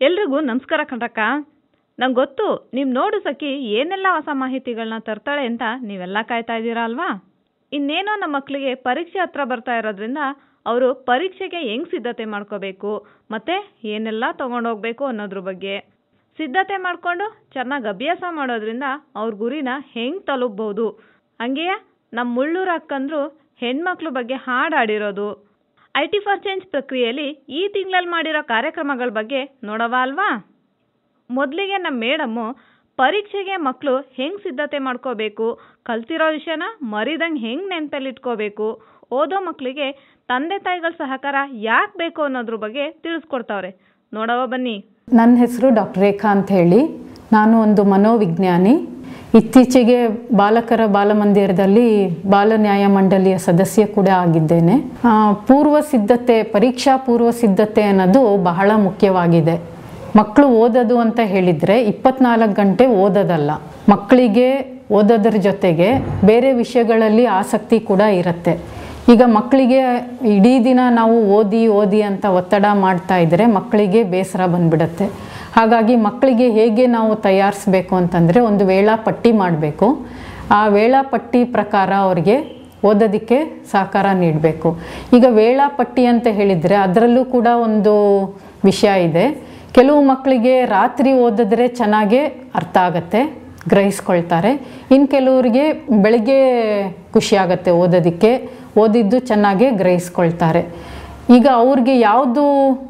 ಎಲ್ರಿಗೂ ನಮಸ್ಕಾರ ಕಣ್ರಕ್ಕ ನಂಗೆ ಗೊತ್ತು ನೀವು ನೋಡು ಸಖಿ ಏನೆಲ್ಲ ಹೊಸ ಮಾಹಿತಿಗಳನ್ನ ತರ್ತಾಳೆ ಅಂತ ನೀವೆಲ್ಲ ಕಾಯ್ತಾ ಇದ್ದೀರಾ ಅಲ್ವಾ ಇನ್ನೇನೋ ನಮ್ಮ ಮಕ್ಕಳಿಗೆ ಪರೀಕ್ಷೆ ಹತ್ರ ಬರ್ತಾ ಇರೋದ್ರಿಂದ ಅವರು ಪರೀಕ್ಷೆಗೆ ಹೆಂಗ್ ಸಿದ್ಧತೆ ಮಾಡ್ಕೋಬೇಕು ಮತ್ತೆ ಏನೆಲ್ಲ ತಗೊಂಡೋಗ್ಬೇಕು ಅನ್ನೋದ್ರ ಬಗ್ಗೆ ಸಿದ್ಧತೆ ಮಾಡಿಕೊಂಡು ಚೆನ್ನಾಗಿ ಅಭ್ಯಾಸ ಮಾಡೋದ್ರಿಂದ ಅವ್ರ ಗುರಿನ ಹೆಂಗ್ ತಲುಪ್ಬೋದು ಹಂಗೆಯೇ ನಮ್ಮ ಮುಳ್ಳೂರು ಅಕ್ಕಂದ್ರು ಹೆಣ್ಮಕ್ಳ ಬಗ್ಗೆ ಹಾಡು ಹಾಡಿರೋದು ಐ ಟಿ ಫಾರ್ ಚೇಂಜ್ ಪ್ರಕ್ರಿಯೆಯಲ್ಲಿ ಈ ತಿಂಗಳಲ್ಲಿ ಮಾಡಿರೋ ಕಾರ್ಯಕ್ರಮಗಳ ಬಗ್ಗೆ ನೋಡವ ಅಲ್ವಾ ಮೊದಲಿಗೆ ನಮ್ಮ ಮೇಡಮ್ಮು ಪರೀಕ್ಷೆಗೆ ಮಕ್ಕಳು ಹೆಂಗ್ ಸಿದ್ಧತೆ ಮಾಡ್ಕೋಬೇಕು ಕಲ್ತಿರೋ ವಿಷಯನ ಮರಿದಂಗೆ ಹೆಂಗ್ ನೆನಪಲ್ಲಿ ಇಟ್ಕೋಬೇಕು ಓದೋ ಮಕ್ಕಳಿಗೆ ತಂದೆ ತಾಯಿಗಳ ಸಹಕಾರ ಯಾಕೆ ಬೇಕು ಅನ್ನೋದ್ರ ಬಗ್ಗೆ ತಿಳಿಸ್ಕೊಡ್ತಾವ್ರೆ ನೋಡವ ಬನ್ನಿ ನನ್ನ ಹೆಸರು ಡಾಕ್ಟರ್ ರೇಖಾ ಅಂತ ಹೇಳಿ ನಾನು ಒಂದು ಮನೋವಿಜ್ಞಾನಿ ಇತ್ತೀಚೆಗೆ ಬಾಲಕರ ಬಾಲಮಂದಿರದಲ್ಲಿ ಬಾಲ ನ್ಯಾಯ ಮಂಡಳಿಯ ಸದಸ್ಯ ಕೂಡ ಆಗಿದ್ದೇನೆ ಆ, ಪೂರ್ವ ಸಿದ್ಧತೆ ಪರೀಕ್ಷಾ ಪೂರ್ವ ಸಿದ್ಧತೆ ಅನ್ನೋದು ಬಹಳ ಮುಖ್ಯವಾಗಿದೆ ಮಕ್ಕಳು ಓದೋದು ಅಂತ ಹೇಳಿದರೆ ಇಪ್ಪತ್ನಾಲ್ಕು ಗಂಟೆ ಓದೋದಲ್ಲ ಮಕ್ಕಳಿಗೆ ಓದೋದ್ರ ಜೊತೆಗೆ ಬೇರೆ ವಿಷಯಗಳಲ್ಲಿ ಆಸಕ್ತಿ ಕೂಡ ಇರುತ್ತೆ ಈಗ ಮಕ್ಕಳಿಗೆ ಇಡೀ ದಿನ ನಾವು ಓದಿ ಓದಿ ಅಂತ ಒತ್ತಡ ಮಾಡ್ತಾ ಇದ್ದರೆ ಮಕ್ಕಳಿಗೆ ಬೇಸರ ಬಂದ್ಬಿಡುತ್ತೆ ಹಾಗಾಗಿ ಮಕ್ಕಳಿಗೆ ಹೇಗೆ ನಾವು ತಯಾರಿಸ್ಬೇಕು ಅಂತಂದರೆ ಒಂದು ವೇಳಾಪಟ್ಟಿ ಮಾಡಬೇಕು ಆ ವೇಳಾಪಟ್ಟಿ ಪ್ರಕಾರ ಅವ್ರಿಗೆ ಓದೋದಕ್ಕೆ ಸಹಕಾರ ನೀಡಬೇಕು ಈಗ ವೇಳಾಪಟ್ಟಿ ಅಂತ ಹೇಳಿದರೆ ಅದರಲ್ಲೂ ಕೂಡ ಒಂದು ವಿಷಯ ಇದೆ ಕೆಲವು ಮಕ್ಕಳಿಗೆ ರಾತ್ರಿ ಓದಿದ್ರೆ ಚೆನ್ನಾಗೇ ಅರ್ಥ ಆಗತ್ತೆ ಗ್ರಹಿಸ್ಕೊಳ್ತಾರೆ ಇನ್ನು ಕೆಲವರಿಗೆ ಬೆಳಗ್ಗೆ ಖುಷಿ ಆಗುತ್ತೆ ಓದೋದಕ್ಕೆ ಓದಿದ್ದು ಚೆನ್ನಾಗೇ ಗ್ರಹಿಸ್ಕೊಳ್ತಾರೆ ಈಗ ಅವ್ರಿಗೆ ಯಾವುದು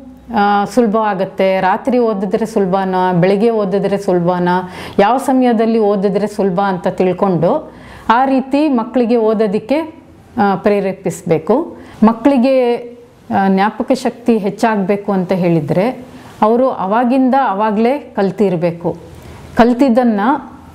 ಸುಲಭ ಆಗುತ್ತೆ ರಾತ್ರಿ ಓದಿದ್ರೆ ಸುಲಭನಾ ಬೆಳಗ್ಗೆ ಓದಿದ್ರೆ ಸುಲಭನಾ ಯಾವ ಸಮಯದಲ್ಲಿ ಓದಿದ್ರೆ ಸುಲಭ ಅಂತ ತಿಳ್ಕೊಂಡು ಆ ರೀತಿ ಮಕ್ಕಳಿಗೆ ಓದೋದಕ್ಕೆ ಆ, ಪ್ರೇರೇಪಿಸಬೇಕು ಮಕ್ಕಳಿಗೆ ಆ, ಜ್ಞಾಪಕ ಶಕ್ತಿ ಹೆಚ್ಚಾಗಬೇಕು ಅಂತ ಹೇಳಿದರೆ ಅವರು ಅವಾಗಿಂದ ಅವಾಗಲೇ ಕಲ್ತಿರಬೇಕು ಕಲ್ತಿದ್ದನ್ನು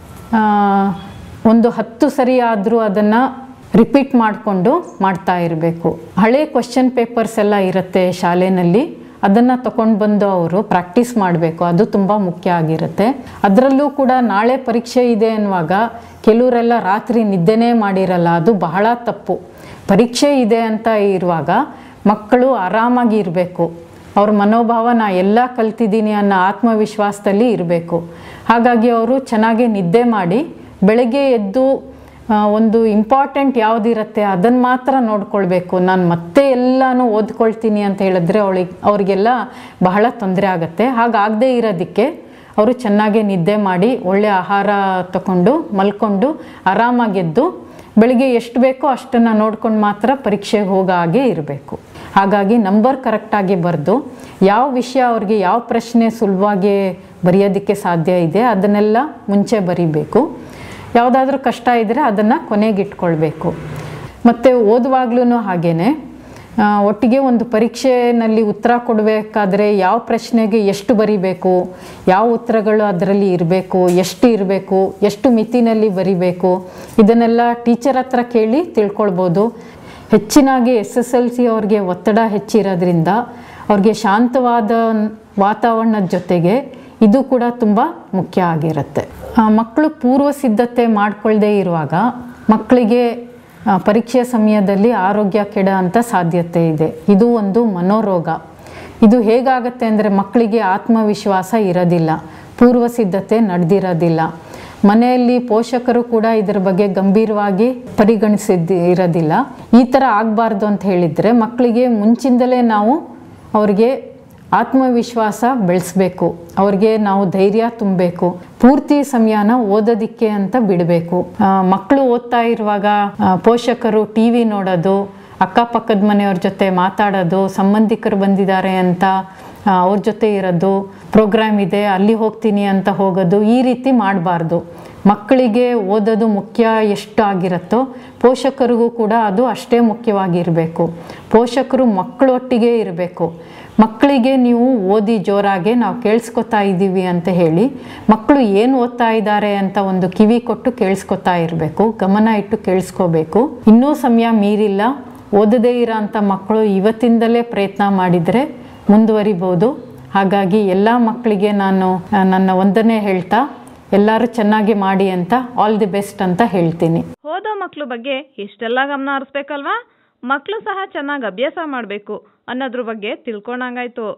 ಒಂದು ಹತ್ತು ಸರಿ ಆದರೂ ಅದನ್ನು ರಿಪೀಟ್ ಮಾಡಿಕೊಂಡು ಮಾಡ್ತಾ ಇರಬೇಕು ಹಳೆ ಕ್ವಶನ್ ಪೇಪರ್ಸ್ ಎಲ್ಲ ಇರುತ್ತೆ ಶಾಲೆಯಲ್ಲಿ ಅದನ್ನು ತಗೊಂಡು ಬಂದು ಅವರು ಪ್ರಾಕ್ಟೀಸ್ ಮಾಡಬೇಕು ಅದು ತುಂಬ ಮುಖ್ಯ ಆಗಿರುತ್ತೆ ಅದರಲ್ಲೂ ಕೂಡ ನಾಳೆ ಪರೀಕ್ಷೆ ಇದೆ ಅನ್ನುವಾಗ ಕೆಲವರೆಲ್ಲ ರಾತ್ರಿ ನಿದ್ದೆನೇ ಮಾಡಿರಲ್ಲ ಅದು ಬಹಳ ತಪ್ಪು ಪರೀಕ್ಷೆ ಇದೆ ಅಂತ ಇರುವಾಗ ಮಕ್ಕಳು ಆರಾಮಾಗಿ ಇರಬೇಕು ಅವ್ರ ಮನೋಭಾವ ನಾ ಎಲ್ಲ ಕಲ್ತಿದ್ದೀನಿ ಅನ್ನೋ ಆತ್ಮವಿಶ್ವಾಸದಲ್ಲಿ ಇರಬೇಕು ಹಾಗಾಗಿ ಅವರು ಚೆನ್ನಾಗಿ ನಿದ್ದೆ ಮಾಡಿ ಬೆಳಗ್ಗೆ ಎದ್ದು ಆ, ಒಂದು ಇಂಪಾರ್ಟೆಂಟ್ ಯಾವುದಿರುತ್ತೆ ಅದನ್ನು ಮಾತ್ರ ನೋಡ್ಕೊಳ್ಬೇಕು ನಾನು ಮತ್ತೆ ಎಲ್ಲನೂ ಓದ್ಕೊಳ್ತೀನಿ ಅಂತ ಹೇಳಿದ್ರೆ ಅವಳಿಗೆ ಅವರಿಗೆಲ್ಲ ಬಹಳ ತೊಂದರೆ ಆಗುತ್ತೆ ಹಾಗಾಗದೇ ಇರೋದಕ್ಕೆ ಅವರು ಚೆನ್ನಾಗಿ ನಿದ್ದೆ ಮಾಡಿ ಒಳ್ಳೆ ಆಹಾರ ತಗೊಂಡು ಮಲ್ಕೊಂಡು ಆರಾಮಾಗೆದ್ದು ಬೆಳಿಗ್ಗೆ ಎಷ್ಟು ಬೇಕೋ ಅಷ್ಟನ್ನು ನೋಡ್ಕೊಂಡು ಮಾತ್ರ ಪರೀಕ್ಷೆಗೆ ಹೋಗೋ ಹಾಗೆ ಇರಬೇಕು ಹಾಗಾಗಿ ನಂಬರ್ ಕರೆಕ್ಟಾಗಿ ಬರೆದು ಯಾವ ವಿಷಯ ಅವ್ರಿಗೆ ಯಾವ ಪ್ರಶ್ನೆ ಸುಲಭವಾಗಿ ಬರೆಯೋದಕ್ಕೆ ಸಾಧ್ಯ ಇದೆ ಅದನ್ನೆಲ್ಲ ಮುಂಚೆ ಬರಿಬೇಕು ಯಾವುದಾದ್ರೂ ಕಷ್ಟ ಇದ್ದರೆ ಅದನ್ನು ಕೊನೆಗಿಟ್ಕೊಳ್ಬೇಕು ಮತ್ತು ಓದುವಾಗ್ಲೂ ಹಾಗೇ ಒಟ್ಟಿಗೆ ಒಂದು ಪರೀಕ್ಷೆಯಲ್ಲಿ ಉತ್ತರ ಕೊಡಬೇಕಾದ್ರೆ ಯಾವ ಪ್ರಶ್ನೆಗೆ ಎಷ್ಟು ಬರಿಬೇಕು ಯಾವ ಉತ್ತರಗಳು ಅದರಲ್ಲಿ ಇರಬೇಕು ಎಷ್ಟು ಇರಬೇಕು ಎಷ್ಟು ಮಿತಿನಲ್ಲಿ ಬರಿಬೇಕು ಇದನ್ನೆಲ್ಲ ಟೀಚರ್ ಹತ್ರ ಕೇಳಿ ತಿಳ್ಕೊಳ್ಬೋದು ಹೆಚ್ಚಿನಾಗಿ ಎಸ್ ಎಸ್ ಎಲ್ ಸಿ ಅವ್ರಿಗೆ ಒತ್ತಡ ಹೆಚ್ಚಿರೋದ್ರಿಂದ ಅವ್ರಿಗೆ ಶಾಂತವಾದ ವಾತಾವರಣದ ಜೊತೆಗೆ ಇದು ಕೂಡ ತುಂಬ ಮುಖ್ಯ ಆಗಿರುತ್ತೆ ಆ, ಮಕ್ಕಳು ಪೂರ್ವ ಸಿದ್ಧತೆ ಮಾಡ್ಕೊಳ್ಳದೇ ಇರುವಾಗ ಮಕ್ಕಳಿಗೆ ಆ, ಪರೀಕ್ಷೆ ಸಮಯದಲ್ಲಿ ಆರೋಗ್ಯ ಕೆಡ ಅಂತ ಸಾಧ್ಯತೆ ಇದೆ ಇದು ಒಂದು ಮನೋರೋಗ ಇದು ಹೇಗಾಗತ್ತೆ ಅಂದರೆ ಮಕ್ಕಳಿಗೆ ಆತ್ಮವಿಶ್ವಾಸ ಇರೋದಿಲ್ಲ ಪೂರ್ವ ಸಿದ್ಧತೆ ನಡೆದಿರೋದಿಲ್ಲ ಮನೆಯಲ್ಲಿ ಪೋಷಕರು ಕೂಡ ಇದರ ಬಗ್ಗೆ ಗಂಭೀರವಾಗಿ ಪರಿಗಣಿಸಿದ್ದು ಇರೋದಿಲ್ಲ ಈ ಥರ ಆಗಬಾರ್ದು ಅಂತ ಹೇಳಿದರೆ ಮಕ್ಕಳಿಗೆ ಮುಂಚಿಂದಲೇ ನಾವು ಅವ್ರಿಗೆ ಆತ್ಮವಿಶ್ವಾಸ ಬೆಳೆಸ್ಬೇಕು ಅವ್ರಿಗೆ ನಾವು ಧೈರ್ಯ ತುಂಬಬೇಕು ಪೂರ್ತಿ ಸಮಯನ ಓದೋದಿಕ್ಕೆ ಅಂತ ಬಿಡಬೇಕು ಮಕ್ಕಳು ಓದ್ತಾ ಇರುವಾಗ ಆ, ಪೋಷಕರು ಟಿ ವಿ ನೋಡೋದು ಅಕ್ಕಪಕ್ಕದ ಮನೆಯವ್ರ ಜೊತೆ ಮಾತಾಡೋದು ಸಂಬಂಧಿಕರು ಬಂದಿದ್ದಾರೆ ಅಂತ ಆ, ಅವ್ರ ಜೊತೆ ಇರೋದು ಪ್ರೋಗ್ರಾಮ್ ಇದೆ ಅಲ್ಲಿ ಹೋಗ್ತೀನಿ ಅಂತ ಹೋಗೋದು ಈ ರೀತಿ ಮಾಡಬಾರ್ದು ಮಕ್ಕಳಿಗೆ ಓದೋದು ಮುಖ್ಯ ಎಷ್ಟು ಆಗಿರುತ್ತೋ ಪೋಷಕರಿಗೂ ಕೂಡ ಅದು ಅಷ್ಟೇ ಮುಖ್ಯವಾಗಿರಬೇಕು ಪೋಷಕರು ಮಕ್ಕಳೊಟ್ಟಿಗೆ ಇರಬೇಕು ಮಕ್ಕಳಿಗೆ ನೀವು ಓದಿ ಜೋರಾಗೆ ನಾವು ಕೇಳಿಸ್ಕೊತಾ ಇದ್ದೀವಿ ಅಂತ ಹೇಳಿ ಮಕ್ಕಳು ಏನು ಓದ್ತಾ ಇದ್ದಾರೆ ಅಂತ ಒಂದು ಕಿವಿ ಕೊಟ್ಟು ಕೇಳಿಸ್ಕೊತಾ ಇರಬೇಕು ಗಮನ ಇಟ್ಟು ಕೇಳಿಸ್ಕೋಬೇಕು ಇನ್ನೂ ಸಮಯ ಮೀರಿಲ್ಲ ಓದದೇ ಇರೋ ಅಂಥ ಮಕ್ಕಳು ಇವತ್ತಿಂದಲೇ ಪ್ರಯತ್ನ ಮಾಡಿದರೆ ಮುಂದುವರಿಬೋದು ಹಾಗಾಗಿ ಎಲ್ಲ ಮಕ್ಕಳಿಗೆ ನಾನು ಆ, ನನ್ನ ಒಂದನೇ ಹೇಳ್ತಾ ಎಲ್ಲರೂ ಚೆನ್ನಾಗಿ ಮಾಡಿ ಅಂತ ಆಲ್ ದಿ ಬೆಸ್ಟ್ ಅಂತ ಹೇಳ್ತೀನಿ ಓದೋ ಮಕ್ಳ ಬಗ್ಗೆ ಇಷ್ಟೆಲ್ಲ ಗಮನ ಹರಿಸ್ಬೇಕಲ್ವಾ ಮಕ್ಕಳು ಸಹ ಚೆನ್ನಾಗಿ ಅಭ್ಯಾಸ ಮಾಡಬೇಕು ಅನ್ನೋದ್ರ ಬಗ್ಗೆ ತಿಳ್ಕೊಂಡಂಗಾಯ್ತು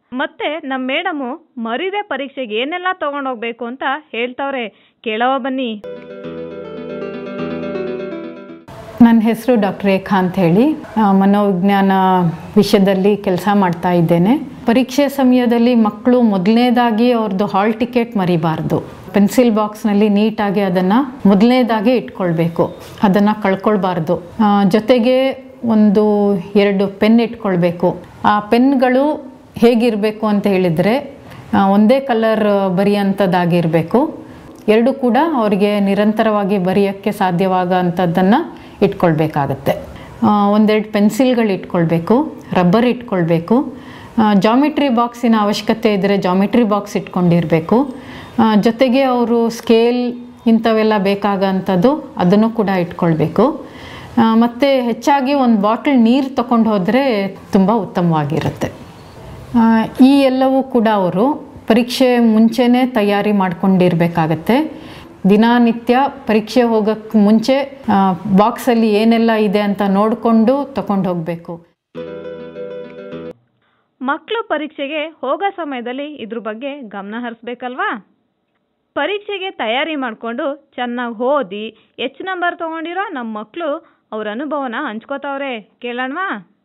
ಮತ್ತೆ ನಮ್ಮ ಮೇಡಮು ಮರಿದೆ ಪರೀಕ್ಷೆಗೆ ಏನೆಲ್ಲ ತಗೊಂಡೋಗ್ಬೇಕು ಅಂತ ಹೇಳ್ತವ್ರೆ ಕೇಳವ ಬನ್ನಿ ನನ್ನ ಹೆಸರು ಡಾಕ್ಟರ್ ರೇಖಾ ಅಂತ ಹೇಳಿ ಆ, ಮನೋವಿಜ್ಞಾನ ವಿಷಯದಲ್ಲಿ ಕೆಲಸ ಮಾಡ್ತಾ ಇದ್ದೇನೆ ಪರೀಕ್ಷೆ ಸಮಯದಲ್ಲಿ ಮಕ್ಕಳು ಮೊದಲನೇದಾಗಿ ಅವ್ರದ್ದು ಹಾಲ್ ಟಿಕೆಟ್ ಮರಿಬಾರ್ದು ಪೆನ್ಸಿಲ್ ಬಾಕ್ಸ್ನಲ್ಲಿ ನೀಟಾಗಿ ಅದನ್ನು ಮೊದಲನೇದಾಗಿ ಇಟ್ಕೊಳ್ಬೇಕು ಅದನ್ನು ಕಳ್ಕೊಳ್ಬಾರ್ದು ಆ, ಜೊತೆಗೆ ಒಂದು ಎರಡು ಪೆನ್ ಇಟ್ಕೊಳ್ಬೇಕು ಆ ಪೆನ್ಗಳು ಹೇಗಿರಬೇಕು ಅಂತ ಹೇಳಿದರೆ ಆ, ಒಂದೇ ಕಲರ್ ಬರೆಯೋಂಥದ್ದಾಗಿರಬೇಕು ಎರಡು ಕೂಡ ಅವರಿಗೆ ನಿರಂತರವಾಗಿ ಬರೆಯೋಕ್ಕೆ ಸಾಧ್ಯವಾಗ ಅಂಥದ್ದನ್ನು ಇಟ್ಕೊಳ್ಬೇಕಾಗತ್ತೆ ಆ, ಒಂದೆರಡು ಪೆನ್ಸಿಲ್ಗಳು ಇಟ್ಕೊಳ್ಬೇಕು ರಬ್ಬರ್ ಇಟ್ಕೊಳ್ಬೇಕು ಜಾಮಿಟ್ರಿ ಬಾಕ್ಸಿನ ಅವಶ್ಯಕತೆ ಇದ್ದರೆ ಜಾಮಿಟ್ರಿ ಬಾಕ್ಸ್ ಇಟ್ಕೊಂಡಿರಬೇಕು ಆ, ಜೊತೆಗೆ ಅವರು ಸ್ಕೇಲ್ ಇಂಥವೆಲ್ಲ ಬೇಕಾಗಂಥದ್ದು ಅದನ್ನು ಕೂಡ ಇಟ್ಕೊಳ್ಬೇಕು ಆ, ಮತ್ತು ಹೆಚ್ಚಾಗಿ ಒಂದು ಬಾಟಲ್ ನೀರು ತಗೊಂಡು ಹೋದರೆ ತುಂಬ ಉತ್ತಮವಾಗಿರುತ್ತೆ ಆ, ಈ ಎಲ್ಲವೂ ಕೂಡ ಅವರು ಪರೀಕ್ಷೆ ಮುಂಚೆನೇ ತಯಾರಿ ಮಾಡ್ಕೊಂಡಿರ್ಬೇಕಾಗತ್ತೆ ದಿನನಿತ್ಯ ಪರೀಕ್ಷೆ ಹೋಗೋಕ್ಕೆ ಮುಂಚೆ ಬಾಕ್ಸಲ್ಲಿ ಏನೆಲ್ಲ ಇದೆ ಅಂತ ನೋಡಿಕೊಂಡು ತಗೊಂಡು ಹೋಗಬೇಕು ಮಕ್ಕಳು ಪರೀಕ್ಷೆಗೆ ಹೋಗೋ ಸಮಯದಲ್ಲಿ ಇದ್ರ ಬಗ್ಗೆ ಗಮನ ಹರಿಸ್ಬೇಕಲ್ವಾ ಪರೀಕ್ಷೆಗೆ ತಯಾರಿ ಮಾಡಿಕೊಂಡು ಚೆನ್ನಾಗಿ ಓದಿ ಹೆಚ್ಚು ನಂಬರ್ ತೊಗೊಂಡಿರೋ ನಮ್ಮ ಮಕ್ಕಳು ಅವ್ರ ಅನುಭವನ ಹಂಚ್ಕೋತಾವ್ರೆ ಕೇಳೋಣವಾ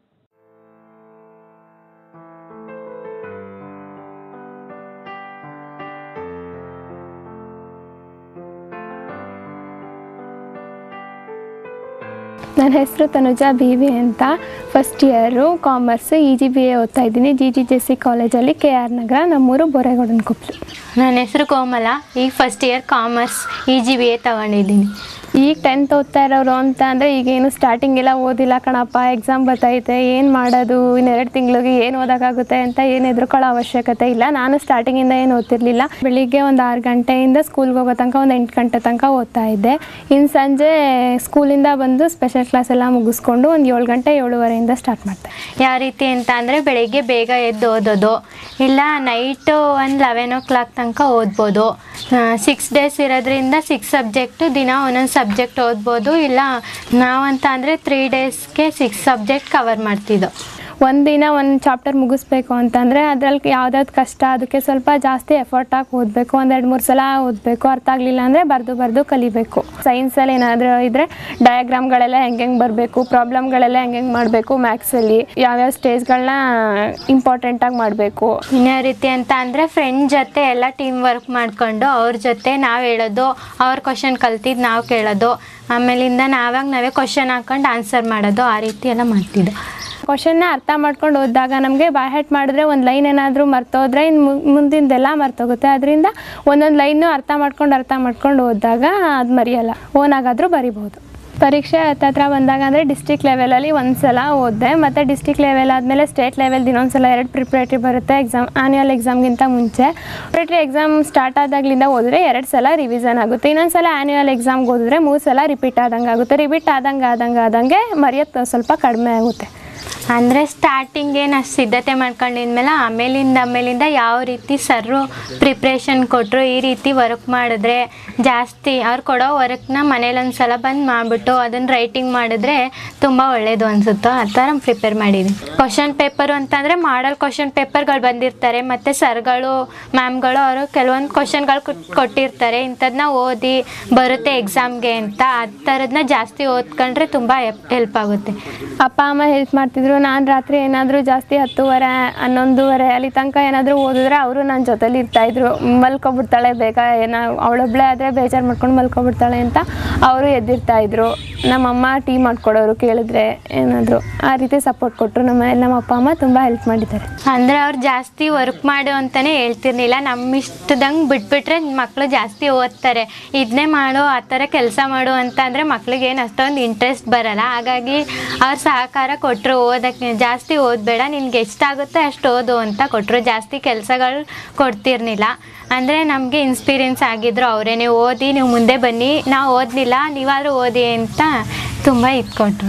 ನನ್ನ ಹೆಸರು ತನುಜಾ ಬಿ ವಿ ಅಂತ first year commerce E G B A ಓದ್ತಾ ಇದ್ದೀನಿ ಜಿ ಜಿ ಜೆ ಸಿ ಕಾಲೇಜಲ್ಲಿ ಕೆ ಆರ್ ನಗರ ನಮ್ಮೂರು ಬೋರೆಗೌಡನ ಕೊಪ್ಪಲು ನನ್ನ ಹೆಸರು ಕೋಮಲ ಈಗ first year commerce E G B A ತಗೊಂಡಿದ್ದೀನಿ ಈಗ ಟೆಂತ್ ಓದ್ತಾ ಇರೋರು ಅಂತ ಅಂದರೆ ಈಗೇನು ಸ್ಟಾರ್ಟಿಂಗ್ ಎಲ್ಲ ಓದಿಲ್ಲ ಕಣಪ್ಪ ಎಕ್ಸಾಮ್ ಬರ್ತೈತೆ ಏನು ಮಾಡೋದು ಇನ್ನೆರಡು ತಿಂಗಳಿಗೆ ಏನು ಓದೋಕ್ಕಾಗುತ್ತೆ ಅಂತ ಏನು ಹೆದರ್ಕೊಳ್ಳೋ ಅವಶ್ಯಕತೆ ಇಲ್ಲ ನಾನು ಸ್ಟಾರ್ಟಿಂಗಿಂದ ಏನು ಓದ್ತಿರ್ಲಿಲ್ಲ ಬೆಳಿಗ್ಗೆ ಒಂದು ಆರು ಗಂಟೆಯಿಂದ ಸ್ಕೂಲ್ಗೆ ಹೋಗೋ ತನಕ ಒಂದು ಎಂಟು ಗಂಟೆ ತನಕ ಓದ್ತಾ ಇದ್ದೆ ಇನ್ನು ಸಂಜೆ ಸ್ಕೂಲಿಂದ ಬಂದು ಸ್ಪೆಷಲ್ ಕ್ಲಾಸ್ ಎಲ್ಲ ಮುಗಿಸ್ಕೊಂಡು ಒಂದು ಏಳು ಗಂಟೆ ಏಳುವರೆಯಿಂದ ಸ್ಟಾರ್ಟ್ ಮಾಡ್ತೆ ಯಾವ ರೀತಿ ಅಂತ ಅಂದರೆ ಬೆಳಿಗ್ಗೆ ಬೇಗ ಎದ್ದು ಓದೋದು ಇಲ್ಲ ನೈಟು ಒಂದು ಲೆವೆನ್ ಓ ಕ್ಲಾಕ್ ತನಕ ಓದ್ಬೋದು ಸಿಕ್ಸ್ ಡೇಸ್ ಇರೋದ್ರಿಂದ ಸಿಕ್ಸ್ ಸಬ್ಜೆಕ್ಟು ದಿನ ಒಂದೊಂದು ಸಬ್ಜೆಕ್ಟ್ ಓದ್ಬೋದು ಇಲ್ಲ ನಾವಂತ ಅಂದರೆ ತ್ರೀ ಡೇಸ್ಗೆ ಸಿಕ್ಸ್ ಸಬ್ಜೆಕ್ಟ್ ಕವರ್ ಮಾಡ್ತಿದ್ದೋ ಒಂದಿನ ಒಂದು ಚಾಪ್ಟರ್ ಮುಗಿಸ್ಬೇಕು ಅಂತಂದರೆ ಅದ್ರಲ್ಲಿ ಯಾವ್ದಾವ್ದು ಕಷ್ಟ ಅದಕ್ಕೆ ಸ್ವಲ್ಪ ಜಾಸ್ತಿ ಎಫರ್ಟ್ ಹಾಕಿ ಓದಬೇಕು ಒಂದು ಎರಡು ಮೂರು ಸಲ ಓದಬೇಕು ಅರ್ಥ ಆಗಲಿಲ್ಲ ಅಂದರೆ ಬರೆದು ಬರೆದು ಕಲಿಬೇಕು ಸೈನ್ಸಲ್ಲಿ ಏನಾದರೂ ಇದ್ದರೆ ಡಯಾಗ್ರಾಮ್ಗಳೆಲ್ಲ ಹೆಂಗೆ ಹೆಂಗೆ ಬರಬೇಕು ಪ್ರಾಬ್ಲಮ್ಗಳೆಲ್ಲ ಹೆಂಗೆ ಹೆಂಗೆ ಮಾಡಬೇಕು ಮ್ಯಾಥ್ಸಲ್ಲಿ ಯಾವ್ಯಾವ ಸ್ಟೇಜ್ಗಳನ್ನ ಇಂಪಾರ್ಟೆಂಟಾಗಿ ಮಾಡಬೇಕು ಇನ್ಯಾವ ರೀತಿ ಅಂತ ಅಂದರೆ ಫ್ರೆಂಡ್ ಜೊತೆ ಎಲ್ಲ ಟೀಮ್ ವರ್ಕ್ ಮಾಡಿಕೊಂಡು ಅವ್ರ ಜೊತೆ ನಾವು ಹೇಳೋದು ಅವ್ರ ಕ್ವಶನ್ ಕಲ್ತಿದ್ದು ನಾವು ಕೇಳೋದು ಆಮೇಲಿಂದ ನಾವಾಗ ನಾವೇ ಕ್ವಶನ್ ಹಾಕೊಂಡು ಆನ್ಸರ್ ಮಾಡೋದು ಆ ರೀತಿ ಎಲ್ಲ ಮಾಡ್ತಿದ್ದೋ ಕ್ವಶನ್ನ ಅರ್ಥ ಮಾಡ್ಕೊಂಡು ಓದಿದಾಗ ನಮಗೆ ಬಾಯ್ ಹೆಟ್ ಮಾಡಿದ್ರೆ ಒಂದು ಲೈನ್ ಏನಾದರೂ ಮರ್ತೋದ್ರೆ ಇನ್ನು ಮು- ಮುಂದಿಂದೆಲ್ಲ ಮರ್ತೋಗುತ್ತೆ ಅದರಿಂದ ಒಂದೊಂದು ಲೈನು ಅರ್ಥ ಮಾಡ್ಕೊಂಡು ಅರ್ಥ ಮಾಡ್ಕೊಂಡು ಓದಿದಾಗ ಅದು ಮರೆಯಲ್ಲ ಓನಾಗಾದರೂ ಬರಿಬೋದು ಪರೀಕ್ಷೆ ಹತ್ತತ್ರ ಬಂದಾಗ ಅಂದರೆ ಡಿಸ್ಟಿಕ್ ಲೆವೆಲಲ್ಲಿ ಒಂದು ಸಲ ಓದಿದೆ ಮತ್ತು ಡಿಸ್ಟಿಕ್ ಲೆವೆಲ್ ಆದಮೇಲೆ ಸ್ಟೇಟ್ ಲೆವೆಲ್ದು ಇನ್ನೊಂದು ಸಲ ಎರಡು ಪ್ರಿಪ್ರೇಟ್ರಿ ಬರುತ್ತೆ ಎಕ್ಸಾಮ್ ಆನ್ಯುವಲ್ ಎಕ್ಸಾಮ್ಗಿಂತ ಮುಂಚೆ ಪ್ರಿಪ್ರೇಟ್ರಿ ಎಕ್ಸಾಮ್ ಸ್ಟಾರ್ಟ್ ಆದಾಗಲಿಂದ ಓದಿದ್ರೆ ಎರಡು ಸಲ ರಿವಿಷನ್ ಆಗುತ್ತೆ ಇನ್ನೊಂದು ಸಲ ಆನ್ಯುವಲ್ ಎಕ್ಸಾಮ್ಗೆ ಓದಿದ್ರೆ ಮೂರು ಸಲ ರಿಪೀಟ್ ಆದಂಗೆ ಆಗುತ್ತೆ ರಿಪೀಟ್ ಆದಂಗೆ ಆದಂಗೆ ಆದಂಗೆ ಮರೆಯೋದು ಸ್ವಲ್ಪ ಕಡಿಮೆ ಆಗುತ್ತೆ ಅಂದರೆ ಸ್ಟಾರ್ಟಿಂಗ್ ಏನು ಅಷ್ಟು ಸಿದ್ಧತೆ ಮಾಡ್ಕೊಂಡಿದ್ಮೇಲೆ ಆಮೇಲಿಂದ ಆಮೇಲಿಂದ ಯಾವ ರೀತಿ ಸರ್ರು ಪ್ರಿಪ್ರೇಷನ್ ಕೊಟ್ಟರು ಈ ರೀತಿ ವರ್ಕ್ ಮಾಡಿದ್ರೆ ಜಾಸ್ತಿ ಅವ್ರು ಕೊಡೋ ವರ್ಕ್ನ ಮನೇಲಿ ಒಂದು ಸಲ ಬಂದು ಮಾಡಿಬಿಟ್ಟು ಅದನ್ನು ರೈಟಿಂಗ್ ಮಾಡಿದ್ರೆ ತುಂಬ ಒಳ್ಳೆಯದು ಅನಿಸುತ್ತೋ ಆ ಥರ ಪ್ರಿಪೇರ್ ಮಾಡಿದ್ದೀನಿ ಕ್ವಶನ್ ಪೇಪರು ಅಂತಂದರೆ ಮಾಡಲ್ ಕ್ವಶನ್ ಪೇಪರ್ಗಳು ಬಂದಿರ್ತಾರೆ ಮತ್ತು ಸರ್ಗಳು ಮ್ಯಾಮ್ಗಳು ಅವರು ಕೆಲವೊಂದು ಕ್ವಶನ್ಗಳು ಕೊಟ್ಟಿರ್ತಾರೆ ಇಂಥದನ್ನ ಓದಿ ಬರುತ್ತೆ ಎಕ್ಸಾಮ್ಗೆ ಅಂತ ಆ ಥರದನ್ನ ಜಾಸ್ತಿ ಓದ್ಕೊಂಡ್ರೆ ತುಂಬ ಹೆಲ್ಪ್ ಆಗುತ್ತೆ ಅಪ್ಪ ಅಮ್ಮ ಹೆಲ್ಪ್ ಮಾಡ್ತಿದ್ರು ನಾನು ರಾತ್ರಿ ಏನಾದರೂ ಜಾಸ್ತಿ ಹತ್ತುವರೆ ಹನ್ನೊಂದುವರೆ ಅಲ್ಲಿ ತನಕ ಏನಾದರೂ ಓದಿದ್ರೆ ಅವರು ನನ್ನ ಜೊತೆಲಿ ಇರ್ತಾಯಿದ್ರು ಮಲ್ಕೊಬಿಡ್ತಾಳೆ ಬೇಗ ಏನೋ ಅವಳೊಬ್ಳೆ ಆದರೆ ಬೇಜಾರು ಮಾಡ್ಕೊಂಡು ಮಲ್ಕೊಬಿಡ್ತಾಳೆ ಅಂತ ಅವರು ಎದ್ದಿರ್ತಾಯಿದ್ರು ನಮ್ಮಮ್ಮ ಟೀ ಮಾಡ್ಕೊಡೋರು ಕೇಳಿದ್ರೆ ಏನಾದರೂ ಆ ರೀತಿ ಸಪೋರ್ಟ್ ಕೊಟ್ಟರು ನಮ್ಮ ಮನೇಲಿ ನಮ್ಮ ಅಪ್ಪ ಅಮ್ಮ ತುಂಬ ಹೆಲ್ಪ್ ಮಾಡಿದ್ದಾರೆ ಅಂದರೆ ಅವ್ರು ಜಾಸ್ತಿ ವರ್ಕ್ ಮಾಡು ಅಂತಲೇ ಹೇಳ್ತಿರ್ಲಿಲ್ಲ ನಮ್ಮ ಇಷ್ಟದಂಗೆ ಬಿಟ್ಬಿಟ್ರೆ ಮಕ್ಕಳು ಜಾಸ್ತಿ ಓದ್ತಾರೆ ಇದನ್ನೇ ಮಾಡು ಆ ಥರ ಕೆಲಸ ಮಾಡು ಅಂತ ಅಂದರೆ ಮಕ್ಳಿಗೆ ಏನು ಅಷ್ಟೊಂದು ಇಂಟ್ರೆಸ್ಟ್ ಬರಲ್ಲ ಹಾಗಾಗಿ ಅವ್ರು ಸಹಕಾರ ಕೊಟ್ಟರು ಓದಕ್ಕೆ ಜಾಸ್ತಿ ಓದಬೇಡ ನಿನ್ಗೆ ಎಷ್ಟಾಗುತ್ತೆ ಅಷ್ಟು ಓದು ಅಂತ ಕೊಟ್ಟರು ಜಾಸ್ತಿ ಕೆಲಸಗಳು ಕೊಡ್ತಿರ್ಲಿಲ್ಲ ಅಂದರೆ ನಮಗೆ ಇನ್ಸ್ಪೀರಿಯನ್ಸ್ ಆಗಿದ್ರು ಅವರೇ ನೀವು ಓದಿ ನೀವು ಮುಂದೆ ಬನ್ನಿ ನಾವು ಓದಲಿಲ್ಲ ನೀವಾದರೂ ಓದಿ ಅಂತ ತುಂಬ ಇದ್ಕೊಟ್ರು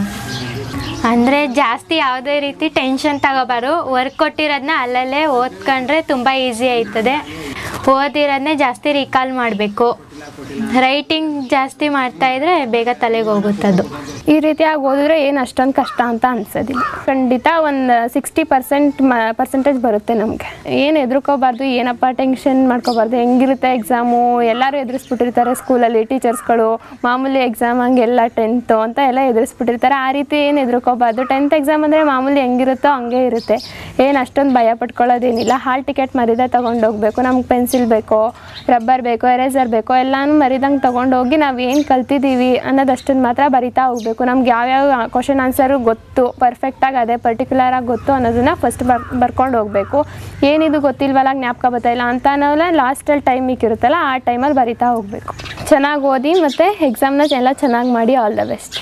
ಅಂದರೆ ಜಾಸ್ತಿ ಯಾವುದೇ ರೀತಿ ಟೆನ್ಷನ್ ತಗೋಬಾರು ವರ್ಕ್ ಕೊಟ್ಟಿರೋದನ್ನ ಅಲ್ಲಲ್ಲೇ ಓದ್ಕೊಂಡ್ರೆ ತುಂಬ ಈಸಿ ಆಯ್ತದೆ ಓದಿರೋದನ್ನೇ ಜಾಸ್ತಿ ರಿಕಾಲ್ ಮಾಡಬೇಕು ರೈಟಿಂಗ್ ಜಾಸ್ತಿ ಮಾಡ್ತಾಯಿದ್ರೆ ಬೇಗ ತಲೆಗೆ ಹೋಗುತ್ತದು ಈ ರೀತಿಯಾಗಿ ಓದಿದ್ರೆ ಏನು ಅಷ್ಟೊಂದು ಕಷ್ಟ ಅಂತ ಅನ್ಸೋದಿಲ್ಲ ಖಂಡಿತ ಒಂದು ಸಿಕ್ಸ್ಟಿ ಪರ್ಸೆಂಟ್ ಮ ಪರ್ಸೆಂಟೇಜ್ ಬರುತ್ತೆ ನಮಗೆ ಏನು ಎದುರ್ಕೋಬಾರ್ದು ಏನಪ್ಪ ಟೆನ್ಷನ್ ಮಾಡ್ಕೋಬಾರ್ದು ಹೆಂಗಿರುತ್ತೆ ಎಕ್ಸಾಮು ಎಲ್ಲರೂ ಎದುರಿಸ್ಬಿಟ್ಟಿರ್ತಾರೆ ಸ್ಕೂಲಲ್ಲಿ ಟೀಚರ್ಸ್ಗಳು ಮಾಮೂಲಿ ಎಕ್ಸಾಮ್ ಹಂಗೆಲ್ಲ ಟೆಂತು ಅಂತ ಎಲ್ಲ ಎದುರಿಸ್ಬಿಟ್ಟಿರ್ತಾರೆ ಆ ರೀತಿ ಏನು ಎದುರ್ಕೋಬಾರ್ದು ಟೆಂತ್ ಎಕ್ಸಾಮ್ ಅಂದರೆ ಮಾಮೂಲಿ ಹೆಂಗಿರುತ್ತೋ ಹಂಗೆ ಇರುತ್ತೆ ಏನು ಅಷ್ಟೊಂದು ಭಯ ಪಟ್ಕೊಳ್ಳೋದೇನಿಲ್ಲ ಹಾಲ್ ಟಿಕೆಟ್ ಮರಿದೇ ತೊಗೊಂಡೋಗ್ಬೇಕು ನಮ್ಗೆ ಪೆನ್ಸಿಲ್ ಬೇಕೋ ರಬ್ಬರ್ ಬೇಕೋ ಎರೇಸರ್ ಬೇಕೋ ಎಲ್ಲನೂ ಮರಿದಂಗೆ ತೊಗೊಂಡೋಗಿ ನಾವು ಏನು ಕಲ್ತಿದ್ದೀವಿ ಅನ್ನೋದಷ್ಟನ್ನು ಮಾತ್ರ ಬರಿತಾ ಹೋಗ್ಬೇಕು ನಮ್ಗೆ ಯಾವ್ಯಾವ ಕ್ವಶನ್ ಆನ್ಸರು ಗೊತ್ತು ಪರ್ಫೆಕ್ಟಾಗಿ ಅದೇ ಪರ್ಟಿಕ್ಯುಲರಾಗಿ ಗೊತ್ತು ಅನ್ನೋದನ್ನ ಫಸ್ಟ್ ಬರ್ ಬರ್ಕೊಂಡು ಹೋಗಬೇಕು ಏನಿದು ಗೊತ್ತಿಲ್ವಲ್ಲ ಜ್ಞಾಪಕ ಬರ್ತಾ ಇಲ್ಲ ಅಂತ ಅನ್ನೋಲ್ಲ ಲಾಸ್ಟಲ್ಲಿ ಟೈಮಿಗೆ ಇರುತ್ತಲ್ಲ ಆ ಟೈಮಲ್ಲಿ ಬರಿತಾ ಹೋಗಬೇಕು ಚೆನ್ನಾಗಿ ಓದಿ ಮತ್ತು ಎಕ್ಸಾಮ್ನ ಎಲ್ಲ ಚೆನ್ನಾಗಿ ಮಾಡಿ ಆಲ್ ದ ಬೆಸ್ಟ್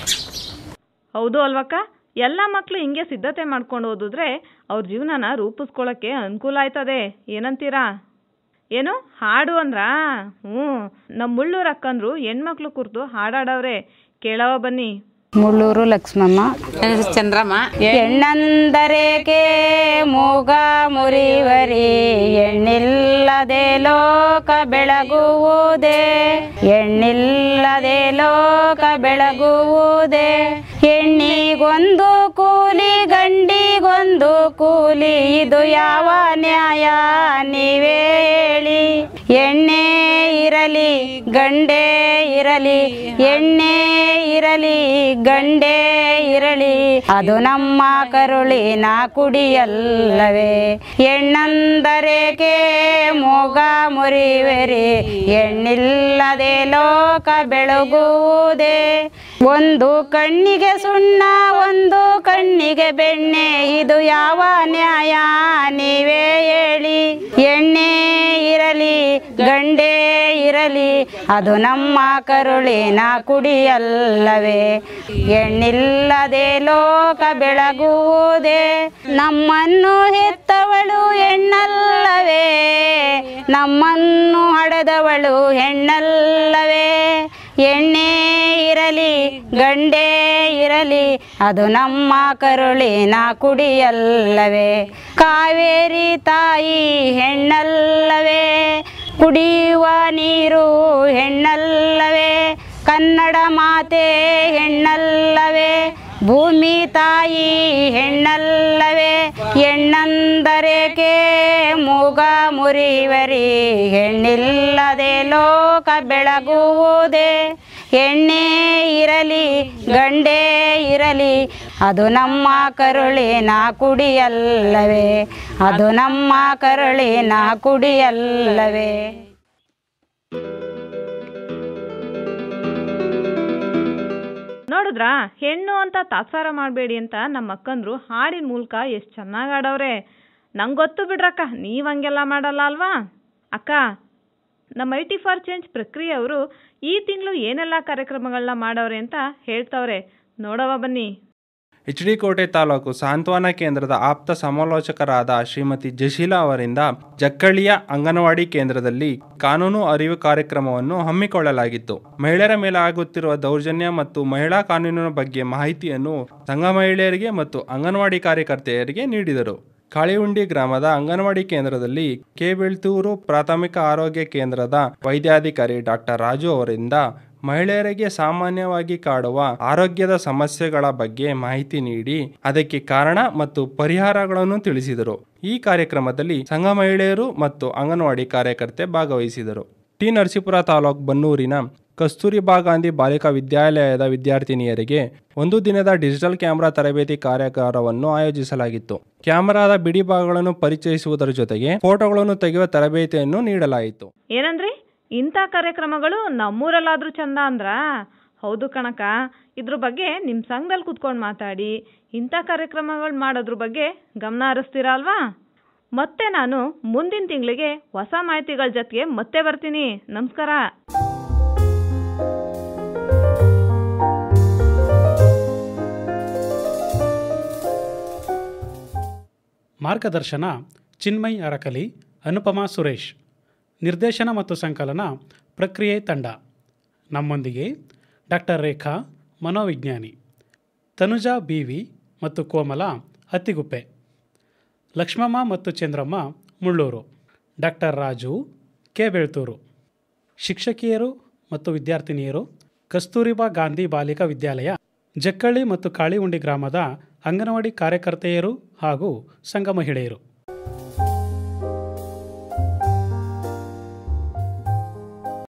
ಹೌದು ಅಲ್ವಕ್ಕ ಎಲ್ಲ ಮಕ್ಕಳು ಹಿಂಗೆ ಸಿದ್ಧತೆ ಮಾಡ್ಕೊಂಡು ಓದಿದ್ರೆ ಅವ್ರ ಜೀವನನ ರೂಪಿಸ್ಕೊಳ್ಳೋಕ್ಕೆ ಅನುಕೂಲ ಆಯ್ತದೆ ಏನಂತೀರಾ ಏನು ಹಾಡು ಅಂದ್ರಾ ಹ್ಞೂ ನಮ್ಮ ಮುಳ್ಳೂರು ಅಕ್ಕಂದ್ರು ಹೆಣ್ಮಕ್ಳು ಕುರಿತು ಹಾಡಾಡವ್ರೆ ಕೇಳವ ಬನ್ನಿ ಮುಳ್ಳೂರು ಲಕ್ಷ್ಮಮ್ಮ ಚಂದ್ರಮ್ಮ ಹೆಣ್ಣಂದರೇಕೆ ಮೂಗ ಮುರಿವರಿ ಹೆಣ್ಣಿಲ್ಲದೆ ಲೋಕ ಬೆಳಗುವುದೇ ಹೆಣ್ಣಿಲ್ಲದೆ ಲೋಕ ಬೆಳಗುವುದೇ ಹೆಣ್ಣಿಗೊಂದು ಕೂಲಿ ಗಂಡಿಗೊಂದು ಕೂಲಿ ಇದು ಯಾವ ನ್ಯಾಯ ನೀವೇ ಹೇಳಿ ಎಣ್ಣೆ ಇರಲಿ ಗಂಡೇ ಇರಲಿ ಎಣ್ಣೆ ಇರಲಿ ಗಂಡೇ ಇರಲಿ ಅದು ನಮ್ಮ ಕರುಳಿನ ಕುಡಿಯಲ್ಲವೇ ಹೆಣ್ಣಂದರೇಕೆ ಮೋಗ ಮುರಿವೆರಿ ಹೆಣ್ಣಿಲ್ಲದೆ ಲೋಕ ಬೆಳಗುವುದೇ ಒಂದು ಕಣ್ಣಿಗೆ ಸುಣ್ಣ ಒಂದು ಕಣ್ಣಿಗೆ ಬೆಣ್ಣೆ ಇದು ಯಾವ ನ್ಯಾಯ ನೀವೇ ಹೇಳಿ ಎಣ್ಣೆ ಇರಲಿ ಗಂಡೇ ಇರಲಿ ಅದು ನಮ್ಮ ಕರುಳಿನ ಕುಡಿಯಲ್ಲವೇ ಹೆಣ್ಣಿಲ್ಲದೆ ಲೋಕ ಬೆಳಗುವುದೇ ನಮ್ಮನ್ನು ಹೆತ್ತವಳು ಹೆಣ್ಣಲ್ಲವೇ ನಮ್ಮನ್ನು ಹಡೆದವಳು ಹೆಣ್ಣಲ್ಲವೇ ಎಣ್ಣೆ ಇರಲಿ ಗಂಡೇ ಇರಲಿ ಅದು ನಮ್ಮ ಕರುಳಿನ ಕುಡಿಯಲ್ಲವೇ ಕಾವೇರಿ ತಾಯಿ ಹೆಣ್ಣಲ್ಲವೇ ಕುಡಿಯುವ ನೀರು ಹೆಣ್ಣಲ್ಲವೇ ಕನ್ನಡ ಮಾತೆ ಹೆಣ್ಣಲ್ಲವೇ ಭೂಮಿ ತಾಯಿ ಹೆಣ್ಣಲ್ಲವೇ ಹೆಣ್ಣಂದರೇಕೆ ಮೂಗ ಮುರಿವರಿ ಹೆಣ್ಣಿಲ್ಲದೆ ಲೋಕ ಬೆಳಗುವುದೇ ಹೆಣ್ಣೆ ಇರಲಿ ಗಂಡೇ ಇರಲಿ ಅದು ನಮ್ಮ ಕರುಳಿನ ಕುಡಿಯಲ್ಲವೇ ಅದು ನಮ್ಮ ಕರುಳಿನ ಕುಡಿಯಲ್ಲವೇ ನೋಡಿದ್ರಾ ಹೆಣ್ಣು ಅಂತ ತಾತ್ಸಾರ ಮಾಡಬೇಡಿ ಅಂತ ನಮ್ಮ ಅಕ್ಕಂದ್ರು ಹಾಡಿನ ಮೂಲಕ ಎಷ್ಟು ಚೆನ್ನಾಗಿ ಆಡವ್ರೆ ನಂಗೆ ಗೊತ್ತು ಬಿಡ್ರಕ್ಕ ನೀವು ಹಂಗೆಲ್ಲ ಮಾಡಲ್ಲ ಅಲ್ವಾ ಅಕ್ಕ ನಮ್ಮ ಐ ಟಿ ಫಾರ್ ಚೇಂಜ್ ಪ್ರಕ್ರಿಯೆ ಅವರು ಈ ತಿಂಗಳು ಏನೆಲ್ಲ ಕಾರ್ಯಕ್ರಮಗಳನ್ನ ಮಾಡವ್ರೆ ಅಂತ ಹೇಳ್ತವ್ರೆ ನೋಡವ ಬನ್ನಿ ಎಚ್ ಡಿ ಕೋಟೆ ತಾಲೂಕು ಸಾಂತ್ವನ ಕೇಂದ್ರದ ಆಪ್ತ ಸಮಾಲೋಚಕರಾದ ಶ್ರೀಮತಿ ಜಶೀಲಾ ಅವರಿಂದ ಜಕ್ಕಳಿಯ ಅಂಗನವಾಡಿ ಕೇಂದ್ರದಲ್ಲಿ ಕಾನೂನು ಅರಿವು ಕಾರ್ಯಕ್ರಮವನ್ನು ಹಮ್ಮಿಕೊಳ್ಳಲಾಗಿತ್ತು ಮಹಿಳೆಯರ ಮೇಲೆ ಆಗುತ್ತಿರುವ ದೌರ್ಜನ್ಯ ಮತ್ತು ಮಹಿಳಾ ಕಾನೂನಿನ ಬಗ್ಗೆ ಮಾಹಿತಿಯನ್ನು ಸಂಘ ಮಹಿಳೆಯರಿಗೆ ಮತ್ತು ಅಂಗನವಾಡಿ ಕಾರ್ಯಕರ್ತೆಯರಿಗೆ ನೀಡಿದರು ಕಾಳಿಹುಂಡಿ ಗ್ರಾಮದ ಅಂಗನವಾಡಿ ಕೇಂದ್ರದಲ್ಲಿ ಕೆ ಬೆಳ್ತೂರು ಪ್ರಾಥಮಿಕ ಆರೋಗ್ಯ ಕೇಂದ್ರದ ವೈದ್ಯಾಧಿಕಾರಿ ಡಾಕ್ಟರ್ ರಾಜು ಅವರಿಂದ ಮಹಿಳೆಯರಿಗೆ ಸಾಮಾನ್ಯವಾಗಿ ಕಾಡುವ ಆರೋಗ್ಯದ ಸಮಸ್ಯೆಗಳ ಬಗ್ಗೆ ಮಾಹಿತಿ ನೀಡಿ ಅದಕ್ಕೆ ಕಾರಣ ಮತ್ತು ಪರಿಹಾರಗಳನ್ನು ತಿಳಿಸಿದರು ಈ ಕಾರ್ಯಕ್ರಮದಲ್ಲಿ ಸಂಘ ಮಹಿಳೆಯರು ಮತ್ತು ಅಂಗನವಾಡಿ ಕಾರ್ಯಕರ್ತೆ ಭಾಗವಹಿಸಿದರು ಟಿ ನರಸೀಪುರ ತಾಲೂಕು ಬನ್ನೂರಿನ ಕಸ್ತೂರಿಬಾ ಗಾಂಧಿ ಬಾಲಿಕಾ ವಿದ್ಯಾಲಯದ ವಿದ್ಯಾರ್ಥಿನಿಯರಿಗೆ ಒಂದು ದಿನದ ಡಿಜಿಟಲ್ ಕ್ಯಾಮೆರಾ ತರಬೇತಿ ಕಾರ್ಯಾಗಾರವನ್ನು ಆಯೋಜಿಸಲಾಗಿತ್ತು ಕ್ಯಾಮೆರಾದ ಬಿಡಿ ಭಾಗಗಳನ್ನು ಪರಿಚಯಿಸುವುದರ ಜೊತೆಗೆ ಫೋಟೋಗಳನ್ನು ತೆಗೆಯುವ ತರಬೇತಿಯನ್ನು ನೀಡಲಾಯಿತು ಏನಂದ್ರಿ ಇಂಥ ಕಾರ್ಯಕ್ರಮಗಳು ನಮ್ಮೂರಲ್ಲಾದ್ರೂ ಚಂದ ಅಂದ್ರ ಹೌದು ಕಣಕ ಇದ್ರ ಬಗ್ಗೆ ನಿಮ್ಮ ಸಂಘದಲ್ಲಿ ಕುತ್ಕೊಂಡು ಮಾತಾಡಿ ಇಂಥ ಕಾರ್ಯಕ್ರಮಗಳು ಮಾಡೋದ್ರ ಬಗ್ಗೆ ಗಮನ ಹರಿಸ್ತೀರಾ ಅಲ್ವಾ ಮತ್ತೆ ನಾನು ಮುಂದಿನ ತಿಂಗಳಿಗೆ ಹೊಸ ಮಾಹಿತಿಗಳ ಜೊತೆಗೆ ಮತ್ತೆ ಬರ್ತೀನಿ ನಮಸ್ಕಾರ ಮಾರ್ಗದರ್ಶನ ಚಿನ್ಮಯ್ ಅರಕಲಿ ಅನುಪಮಾ ಸುರೇಶ್ ನಿರ್ದೇಶನ ಮತ್ತು ಸಂಕಲನ ಪ್ರಕ್ರಿಯೆ ತಂಡ ನಮ್ಮೊಂದಿಗೆ ಡಾಕ್ಟರ್ ರೇಖಾ ಮನೋವಿಜ್ಞಾನಿ ತನುಜಾ ಬಿ ವಿ ಮತ್ತು ಕೋಮಲ ಅತ್ತಿಗುಪ್ಪೆ ಲಕ್ಷ್ಮಮ್ಮ ಮತ್ತು ಚಂದ್ರಮ್ಮ ಮುಳ್ಳೂರು ಡಾಕ್ಟರ್ ರಾಜು ಕೆ ಬೆಳ್ತೂರು ಶಿಕ್ಷಕಿಯರು ಮತ್ತು ವಿದ್ಯಾರ್ಥಿನಿಯರು ಕಸ್ತೂರಿಬಾ ಗಾಂಧಿ ಬಾಲಿಕಾ ವಿದ್ಯಾಲಯ ಜಕ್ಕಳ್ಳಿ ಮತ್ತು ಕಾಳಿಹುಂಡಿ ಗ್ರಾಮದ ಅಂಗನವಾಡಿ ಕಾರ್ಯಕರ್ತೆಯರು ಹಾಗೂ ಸಂಘ ಮಹಿಳೆಯರು